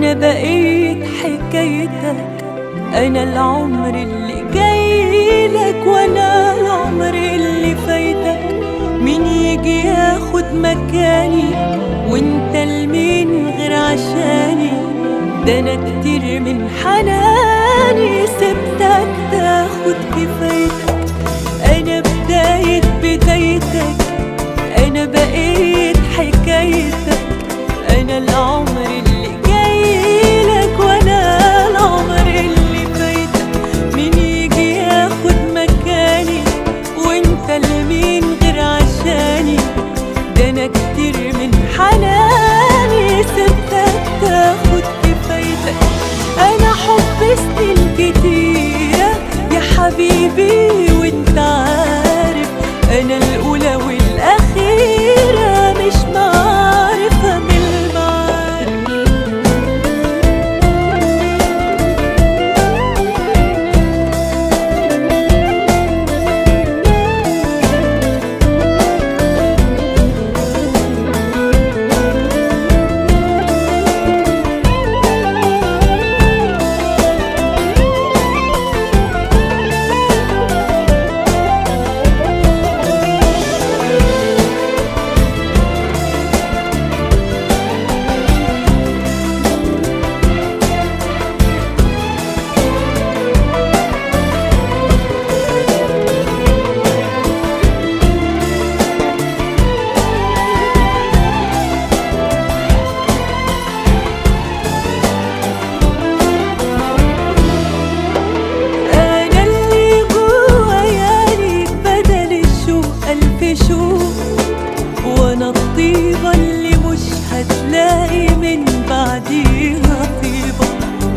أنا بقيت حكايتك أنا العمر اللي جايلك وأنا العمر اللي فايتك مين يجي ياخد مكاني وانت لمين غير عشاني ده أنا كتير من حناني سبتك تاخد كفايتك أنا بداية بدايتك أنا بقيت حكايتك أنا العمر اللي جايلك وأنا العمر اللي فايتك مين يجي ياخد مكاني وانت لمين غير عشاني ده أنا كتير من حناني سبتك تاخد كفايتك أنا حب سنين كتيرة يا حبيبي وانت عارف أنا الأولى والأخيرة مش معرفة من المعارف أنا اللي جوايا ليك بدل الشوق ألف شوق وأنا الطيبة اللي مش هتلاقي من بعديها طيبة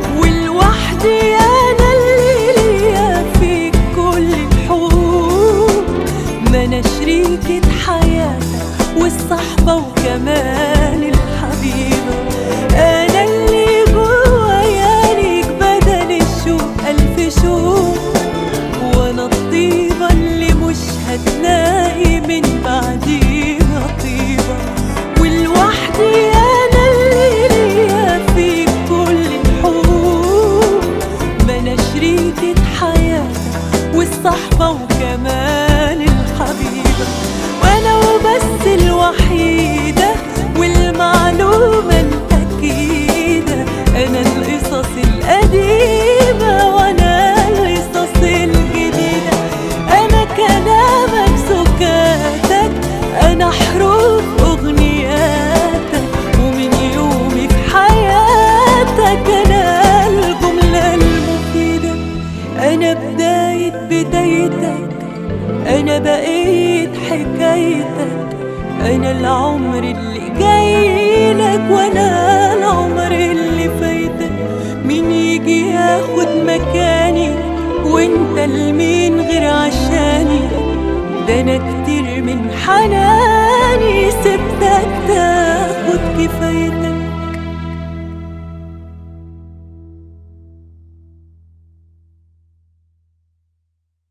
ولوحدي أنا اللي ليا فيك كل الحقوق ما أنا شريكة حياتك والصحبة وكمان الحبيبة أنا اللي جوايا ليك بدل الشوق ألف شوق وانا الطيبة اللي مش هتلاقي من بعديها طيبة ولوحدي انا اللي ليا في كل الحقوق ما انا شريكة حياتك والصحبة وكمان الحبيبة وانا وبس الوحيدة والمعلومة الأكيدة أنا القصص القديمة وأنا القصص الجديدة أنا كلامك سكاتك أنا حروف أغنياتك ومن يومي في حياتك أنا الجملة المفيدة أنا بداية بدايتك أنا بقيت حكايتك أنا العمر اللي جايلك وأنا العمر اللي فايتك مين يجي ياخد مكاني وانت لمين غير عشاني ده أنا كتير من حناني سبتك تاخد كفايتك